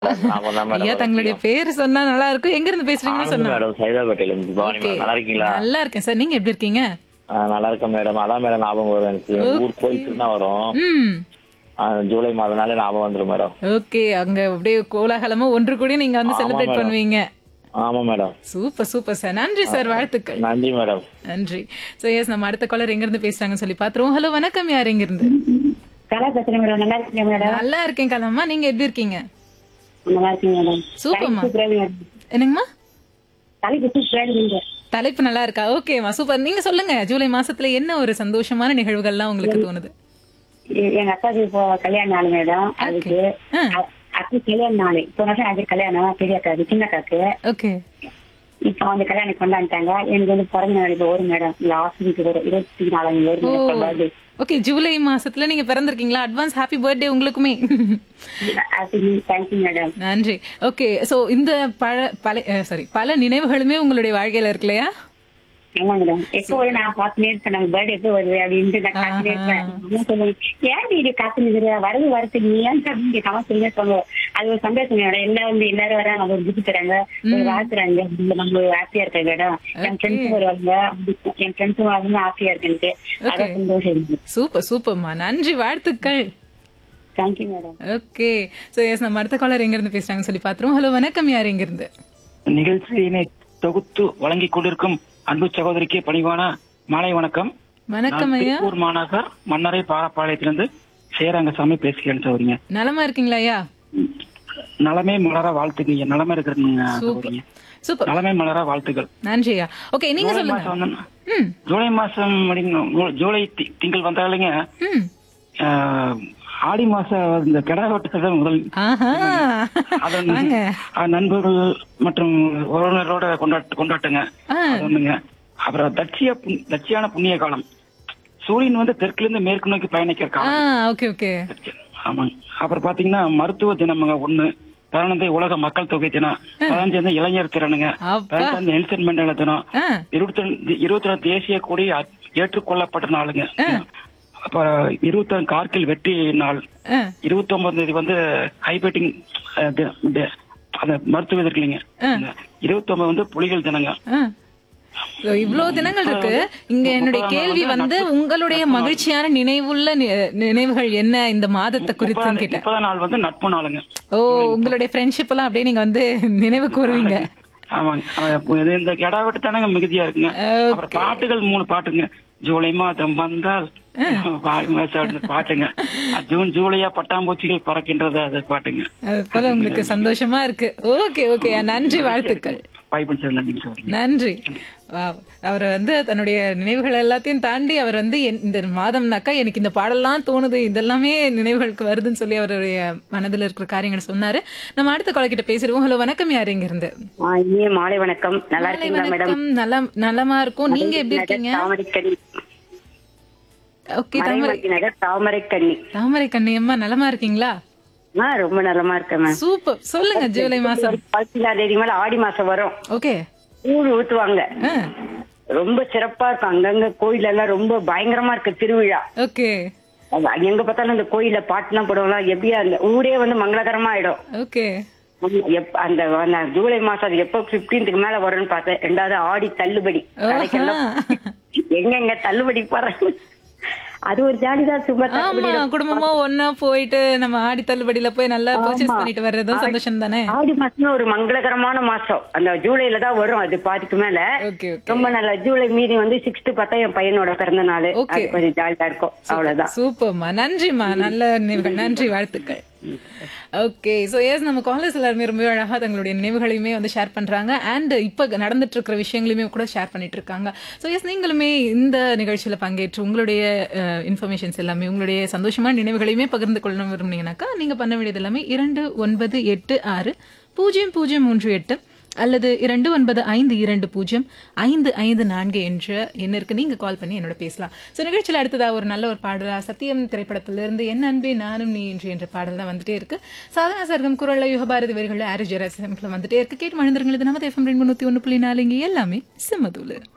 ஆமா தான் மேடம் ஐயா தங்களுடைய பேர் சொன்னா நல்லா இருக்கும் எங்க இருந்து பேசுறீங்கன்னு ஆனந்த் சொன்னா மேடம் சைதாப்பேட்டையில இருந்து பவானி Okay. மேடம் நல்லா இருக்கீங்களா நல்லா இருக்கேன் சார் நீங்க எப்படி இருக்கீங்க ஆ, நல்லா இருக்கேன் மேடம் அதான் மேடம் ஞாபகம் வரும் எனக்கு ஊர் கோயிலுக்கு தான் வரும் ம் ஆ, ஜூலை மாதம்னாலே ஞாபகம் வந்துரும் மேடம் ஓகே அங்க அப்படியே கோலாகலமா ஒன்று கூடி நீங்க வந்து ஆமா செலிப்ரேட் madam. பண்ணுவீங்க ஆமா மேடம் சூப்பர் சூப்பர் சார் நன்றி சார் வாழ்த்துக்கள் நன்றி மேடம் நன்றி சோ எஸ் நம்ம அடுத்த காலர் எங்க இருந்து பேசுறாங்கன்னு சொல்லி பாத்துருவோம் ஹலோ வணக்கம் யார் எங்க இருந்து கலா பேசுறேன் மேடம் நல்லா இருக்கீங்க மேடம் நல்லா இருக்கேன் கலம்மா நீங்க எப்படி இருக்கீங்க நல்லா இருக்கீங்க மேடம் சூப்பர்மா சூப்பராக மேடம் என்னங்கம்மா தலைக்கு சூப்பராக நீங்க தலைப்பு நல்லா இருக்கா ஓகேம்மா சூப்பர் நீங்க சொல்லுங்க ஜூலை மாசத்துல என்ன ஒரு சந்தோஷமான நிகழ்வுகள்லாம் உங்களுக்கு தோணுது எ- எங்க அக்காவுக்கு இப்போ கல்யாண நாள் மேடம் அதுக்கு ஆ. அ- அக்கா கல்யாண நாள் இப்போ வருஷம் அது கல்யாணம் பெரிய அக்காவுக்கு சின்ன அக்காவுக்கு ஓகே இப்போ வந்து கல்யாணம் கொண்டாந்துட்டாங்க எனக்கு வந்து பிறந்த நாள் இப்போ வரும் மேடம் லாஸ்ட் வீக் வரும் இருபத்தி நாலாம் தேதி வரும் oh madam birthday okay July மாசத்துல நீங்க பிறந்திருக்கீங்களா அட்வான்ஸ் ஹாப்பி பர்த்டே உங்களுக்குமே தேங்க்யூ மேடம் நன்றி ஓகே சோ இந்த பல பல சாரி பல நினைவுகளுமே உங்களுடைய வாழ்க்கையில இருக்கு இல்லையா ஆமா மேடம் எப்போ வரும் நான் பார்த்துனே இருக்கேன் நம்ம பர்த்டே எப்போ வருது அப்படின்ட்டு நான் காத்துனே இருப்பேன் அம்மா சொல்லுவேன் ஏன் நீ இது காத்து நிக்கிற வரது வரது நீ ஏன் அப்படின்னு கமா சொல்லுங்க சொல்லுவோம் அது ஒரு சந்தோஷம் மேடம் எல்லாம் வந்து எல்லாரும் வராங்க ஒரு கிஃப்ட் தராங்க ஒரு வாழ்த்துறாங்க நம்ம ஹாப்பியா இருக்க மேடம் என் ஃப்ரெண்ட்ஸும் வருவாங்க என் ஃப்ரெண்ட்ஸும் வந்து ஹாப்பியா இருக்கு எனக்கு அதான் சந்தோஷம் இருக்கு சூப்பர் சூப்பர்மா நன்றி வாழ்த்துக்கள் thank you madam okay so yes நம்ம அடுத்த காலர் எங்க இருந்து பேசுறாங்கன்னு சொல்லி பாத்துருவோம் ஹலோ வணக்கம் யார் எங்க இருந்து நிகழ்ச்சியினை தொகுத்து வழங்கிக் கொண்டிருக்கும் அன்பு சகோதரிக்கு பணிவான மாலை வணக்கம் வணக்கம் நான் ஐயா திருப்பூர் மாநகர் மன்னரை பாலப்பாளையத்திலிருந்து சேரங்கசாமி பேசுகிறேன் சகோதரிங்க நலமா இருக்கீங்களா ஐயா நலமே மலர வாழ்த்துக்கீங்க நலமே இருக்கிறீங்க சூப்பர் சகோதரிங்க சூப்பர் நலமே மலர வாழ்த்துக்கள் நன்றி ஐயா ஓகே நீங்க ஜூலை சொல்லுங்க மாசம் வந்து- ம் ஜூலை மாசம் முடிங்க- ஜூலை தி- திங்கள் வந்தாலுங்க ம் ஆஹ், ஆடி மாசம் இந்த கிடா வெட்டுறது முதல் ஆஹா அதன் வாங்க ஆஹ், நண்பர்கள் மற்றும் உறவினரோட கொண்டாட்டு கொண்டாட்டுங்க ஆ அது ஒண்ணுங்க அப்புறம் தட்சிய புண்- தட்சியான புண்ணிய காலம் சூரியன் வந்து தெற்குல இருந்து மேற்கு நோக்கி பயணிக்கிற ஆ காலம் ஓகே ஓகே ஆமாங்க அப்புறம் பாத்தீங்கன்னா மருத்துவ தினமுங்க ஒண்ணு பதினொன்று உலக மக்கள் தொகை தினம் பதினஞ்சு வந்து இளைஞர் திறனுங்க அப்பா பதினஞ்சு நெல்சன் மண்டல தினம் ஆ இருபத்தி ரெண்டு இருபத்தி ரெண்டு தேசிய கொடி அ- ஏற்றுக்கொள்ளப்பட்ட நாளுங்க அப்புறம் இருபத்தி ரெண்டு கார்கில் வெற்றி நாள் ஆ இருபத்தி ஒன்பதாம் தேதி வந்து ஹைபேட்டிங் அந்த மருத்துவ இது இருக்கு இல்லைங்க இருபத்தி ஒன்பது வந்து புலிகள் தினங்க ஆ. So, இவ்வளவு தினங்கள் இருக்கு இங்க என்னுடைய கேள்வி வந்து உங்களுடைய மகிழ்ச்சியான நினைவுள்ள நி- நினைவுகள் என்ன இந்த மாதத்தை குறித்துன்னு கேட்டேன் முப்பதாம் நாள் வந்து நட்பு நாளுங்க ஓ உங்களுடைய ஃப்ரெண்ட்ஷிப் எல்லாம் அப்படியே நீங்க வந்து நினைவு கூறுவீங்க ஆமாங்க அஹ் இது இந்த கெடா வெட்டு தானங்க மிகுதியா இருக்குங்க அப்புறம் பாட்டுகள் மூணு பாட்டுங்க ஜூலை மாதம் வந்தால் வாய் மாசம் அப்படின்னு பாட்டுங்க அஹ் ஜூன் ஜூலையா பட்டாம்பூச்சிகள் பறக்கின்றது அது பாட்டுங்க அது போல உங்களுக்கு சந்தோஷமா இருக்கு ஓகே ஓகே நன்றி வாழ்த்துக்கள் பைபிள் சார் நன்றிங்க சார் நன்றி Wow. அவர் வந்து தன்னுடைய நினைவுகள் எல்லாத்தையும் தாண்டி அவர் வந்து என்- இந்த மாதம்னாக்கா எனக்கு இந்த பாடல்லாம் தோணுது இதெல்லாமே நினைவுகளுக்கு வருதுன்னு சொல்லி அவருடைய மனதில் இருக்கிற காரியங்களை சொன்னாரு நம்ம அடுத்த காலக்கிட்ட பேசிடுவோம் ஹலோ வணக்கம் யார் இங்க இருந்து இனிய மாலை வணக்கம் நல்லா மாலை இருக்கீங்களா மேடம் வணக்கம் நலம் நலமா இருக்கும் நீங்க எப்படி இருக்கீங்க தாமரைக்கண்ணி ஓகே தாமரை மறைமதி நகர் தாமரைக்கண்ணி தாமரை கண்ணியம்மா நலமா இருக்கீங்களா ஆ ரொம்ப நலமா இருக்கேன் மேம் சூப்பர் சொல்லுங்க ஜூலை மாசம் பதினாலாம் தேதி மேல ஆடி மாசம் வரும் ஓகே கூழ் ஊத்துவாங்க ஆ ரொம்ப சிறப்பா இருக்கும் அங்கங்க கோயில் எல்லாம் ரொம்ப பயங்கரமா இருக்கு திருவிழா ஓகே அது எங்க பார்த்தாலும் அந்த கோயில பாட்டுலாம் போடுவாங்களா எப்படியா அந்த ஊரே வந்து மங்களகரமா ஆயிடும் ஓகே எப்- அந்த அந்த ஜூலை மாசம் அது எப்போ பிப்டீன்த்துக்கு மேல வரும்னு பார்த்தேன் ரெண்டாவது ஆடி தள்ளுபடி கடைக்கெல்லாம் எங்க எங்க தள்ளுபடி போறாங்க அது ஒரு ஜாலி தான் சும்மா ஆமா குடும்பமா ஒன்னா போயிட்டு நம்ம ஆடி தள்ளுபடியில போய் நல்லா பர்ச்சேஸ் பண்ணிட்டு வர்றதும் சந்தோஷம் தானே ஆடி மாசம் ஒரு மங்களகரமான மாசம் அந்த ஜூலைல தான் வரும் அது பாதிக்கு மேல ஓகே ஓகே ரொம்ப நல்ல ஜூலை மீதி வந்து சிக்ஸ்த் பார்த்தா என் பையனோட பிறந்த நாள் Okay. அது கொஞ்சம் ஜாலியா இருக்கும் அவ்வளவுதான் சூப்பர்மா நன்றிம்மா நல்ல நினைவுகள் நன்றி வாழ்த்துக்கள் ஓகே ஸோ எஸ் நம்ம காலேஜ் எல்லாருமே ரொம்ப அழகா தங்களுடைய நினைவுகளையுமே வந்து ஷேர் பண்றாங்க அண்ட் இப்போ நடந்துட்டு இருக்கிற விஷயங்களையுமே கூட ஷேர் பண்ணிட்டு இருக்காங்க ஸோ எஸ் நீங்களுமே இந்த நிகழ்ச்சியில பங்கேற்று உங்களுடைய இன்ஃபர்மேஷன்ஸ் எல்லாமே உங்களுடைய சந்தோஷமான நினைவுகளையுமே பகிர்ந்து கொள்ள விரும்புனீங்கன்னாக்கா நீங்க பண்ண வேண்டியது எல்லாமே இரண்டு ஒன்பது எட்டு ஆறு பூஜ்ஜியம் பூஜ்ஜியம் மூன்று எட்டு அல்லது இரண்டு ஒன்பது ஐந்து இரண்டு பூஜ்ஜியம் ஐந்து ஐந்து நான்கு என்ற எண்ணிற்கு நீங்க கால் பண்ணி என்னோட பேசலாம் ஸோ நிகழ்ச்சியில் அடுத்ததா ஒரு நல்ல ஒரு பாடலா சத்தியம் திரைப்படத்திலிருந்து என் அன்பே நானும் நீ என்று என்ற பாடல் தான் வந்துட்டே இருக்கு சாதனா சர்க்கம் குரல்ல யுகபாரதி வரிகளில் ஆரிஜரா வந்துட்டே இருக்கு கேட்டு மழுந்திரங்கள் இது நமது எஃப்எம் ரெண்டு முன்னூத்தி ஒன்று புள்ளி நாலு இங்கே எல்லாமே சிம்மதூலு